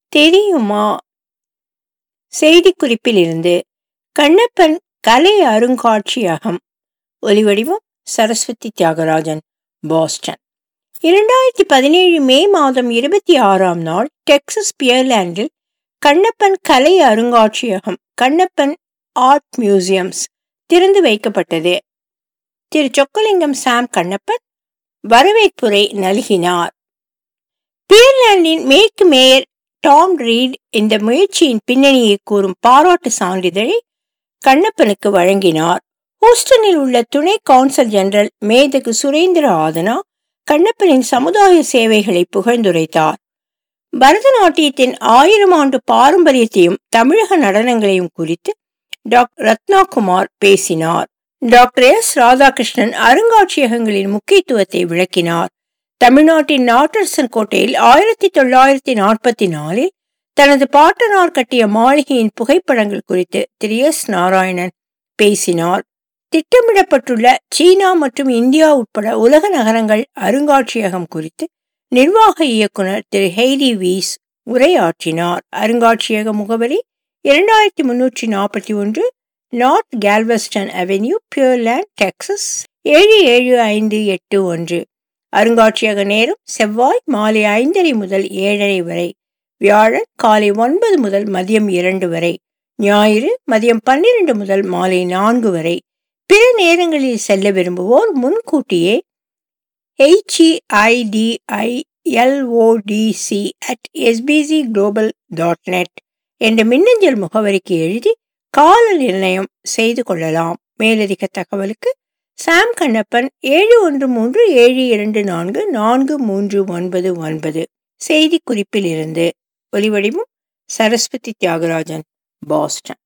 தெரியுமா செய்திக்குறிப்பில் இருந்து கண்ணப்பன் கலை அருங்காட்சியகம் ஒலிவடிவம் சரஸ்வதி தியாகராஜன் பாஸ்டன் இரண்டாயிரத்தி பதினேழு மே மாதம் இருபத்தி ஆறாம் நாள் டெக்சஸ் பியர்லாண்டில் கண்ணப்பன் கலை அருங்காட்சியகம் கண்ணப்பன் ஆர்ட் மியூசியம்ஸ் திறந்து வைக்கப்பட்டது திரு சொக்கலிங்கம் சாம் கண்ணப்பன் வரவேற்புரை நல்கினார் பியர்லாந்தின் மேற்கு மேயர் டாம் ரீட் இந்த முயற்சியின் பின்னணியை கூறும் பாராட்டு சான்றிதழை கண்ணப்பனுக்கு வழங்கினார் ஹூஸ்டனில் உள்ள துணை கான்சல் ஜெனரல் மேதகு சுரேந்திர ஆதனா கண்ணப்பனின் சமுதாய சேவைகளை புகழ்ந்துரைத்தார் பரதநாட்டியத்தின் ஆயிரம் ஆண்டு பாரம்பரியத்தையும் தமிழக நடனங்களையும் குறித்து டாக்டர் ரத்னாகுமார் பேசினார் டாக்டர் எஸ் ராதாகிருஷ்ணன் அருங்காட்சியகங்களின் முக்கியத்துவத்தை விளக்கினார் தமிழ்நாட்டின் நாட்டரசன் கோட்டையில் ஆயிரத்தி தொள்ளாயிரத்தி நாற்பத்தி நாலில் தனது பாட்டனார் கட்டிய மாளிகையின் புகைப்படங்கள் குறித்து திரு எஸ் நாராயணன் பேசினார் திட்டமிடப்பட்டுள்ள சீனா மற்றும் இந்தியா உட்பட உலக நகரங்கள் அருங்காட்சியகம் குறித்து நிர்வாக இயக்குனர் திரு ஹெய்ரி வீஸ் உரையாற்றினார் அருங்காட்சியக முகவரி இரண்டாயிரத்தி முன்னூற்றி நாற்பத்தி ஒன்று North Galveston Avenue Pearland Texas ஏழு ஏழு ஐந்து எட்டு ஒன்று அருங்காட்சியக நேரம் செவ்வாய் மாலை ஐந்தரை முதல் ஏழரை வரை வியாழன் காலை ஒன்பது முதல் மதியம் இரண்டு வரை ஞாயிறு மதியம் பன்னிரண்டு முதல் மாலை நான்கு வரை பிற நேரங்களில் செல்ல விரும்புவோர் முன்கூட்டியே HEIDI LOTC at SBC global dot net என்ற மின்னஞ்சல் முகவரிக்கு எழுதி கால நிர்ணயம் செய்து கொள்ளலாம் மேலதிக தகவலுக்கு சாம் கண்ணப்பன் ஏழு ஒன்று மூன்று ஏழு இரண்டு நான்கு நான்கு மூன்று ஒன்பது ஒன்பது செய்தி குறிப்பில் இருந்து ஒலிவடிவும் சரஸ்வதி தியாகராஜன் பாஸ்டன்